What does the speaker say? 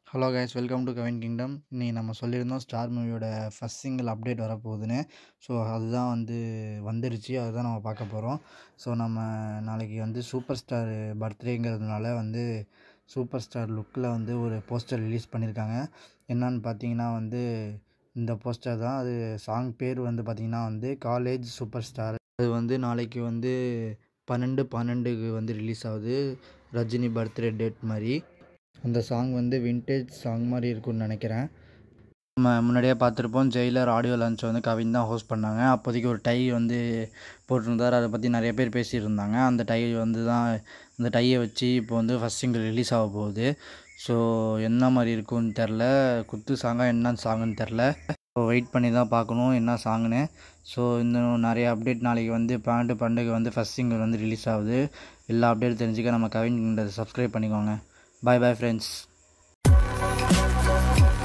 hello guys welcome to Kavin kingdom இன்றைக்கி நம்ம சொல்லியிருந்தோம் ஸ்டார் மூவியோட ஃபஸ்ட் சிங்கிள் அப்டேட் வரப்போகுதுன்னு ஸோ அதுதான் வந்து வந்துருச்சு அதுதான் நம்ம பார்க்க போகிறோம் ஸோ நம்ம நாளைக்கு வந்து சூப்பர் ஸ்டார் பர்த்டேங்கிறதுனால வந்து சூப்பர் ஸ்டார் லுக்கில் வந்து ஒரு போஸ்டர் ரிலீஸ் பண்ணியிருக்காங்க என்னன்னு பார்த்தீங்கன்னா வந்து இந்த போஸ்டர் தான் அது சாங் பேர் வந்து பார்த்திங்கன்னா வந்து காலேஜ் சூப்பர் ஸ்டார் அது வந்து நாளைக்கு வந்து பன்னெண்டு பன்னெண்டுக்கு வந்து ரிலீஸ் ஆகுது ரஜினி பர்த்டே டேட் மாதிரி அந்த சாங் வந்து விண்டேஜ் சாங் மாதிரி இருக்கும்னு நினைக்கிறேன் நம்ம முன்னாடியே பார்த்துருப்போம் ஜெயிலர் ஆடியோ லான்ச் வந்து கவின் தான் ஹோஸ்ட் பண்ணாங்க அப்போதைக்கு ஒரு டை வந்து போட்டிருந்தார் அதை பற்றி நிறைய பேர் பேசியிருந்தாங்க அந்த டை வந்து தான் அந்த டையை வச்சு இப்போ வந்து ஃபஸ்ட் சிங்கிள் ரிலீஸ் ஆக போகுது ஸோ என்ன மாதிரி இருக்கும்னு தெரில குத்து சாங்காக என்ன சாங்குன்னு தெரில ஸோ வெயிட் பண்ணி தான் பார்க்கணும் என்ன சாங்குன்னு ஸோ இன்னும் நிறைய அப்டேட் நாளைக்கு வந்து பன்னெண்டு பன்னெண்டுக்கு வந்து ஃபஸ்ட் சிங்கிள் வந்து ரிலீஸ் ஆகுது எல்லா அப்டேட் தெரிஞ்சுக்க நம்ம கவின் சப்ஸ்கிரைப் பண்ணிக்கோங்க பாய் பாய் ஃப்ரெண்ட்ஸ்